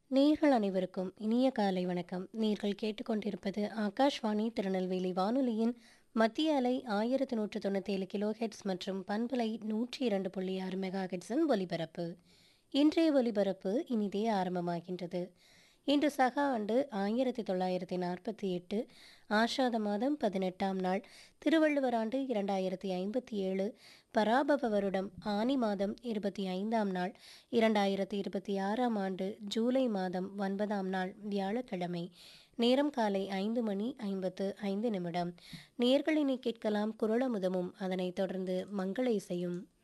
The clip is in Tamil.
நேர்கள் அனைவருக்கும் இனிய காலை வணக்கம் நேர்கள் கேட்டுக்கொண்டிருப்பது ஆகாஷ்வாணி திருநெல்வேலி வானொலியின் மத்திய அலை ஆயிரத்து நூற்று தொண்ணூற்றி ஏழு கிலோ ஹெட்ஸ் மற்றும் பண்பலை நூற்றி இரண்டு புள்ளி ஆறு மெகா ஹெட்ஸின் ஒலிபரப்பு இன்றைய ஒலிபரப்பு இனிதே ஆரம்பமாகின்றது இன்று சக ஆண்டு ஆயிரத்தி தொள்ளாயிரத்தி நாற்பத்தி எட்டு ஆஷாத மாதம் பதினெட்டாம் நாள் திருவள்ளுவர் ஆண்டு இரண்டாயிரத்தி ஐம்பத்தி ஏழு பராபவ வருடம் ஆனி மாதம் இருபத்தி ஐந்தாம் நாள் இரண்டாயிரத்தி இருபத்தி ஆறாம் ஆண்டு ஜூலை மாதம் ஒன்பதாம் நாள் வியாழக்கிழமை நேரம் காலை ஐந்து மணி ஐம்பத்து ஐந்து நிமிடம் நேர்களினை கேட்கலாம் குரலமுதமும் அதனைத் தொடர்ந்து மங்கள இசையும்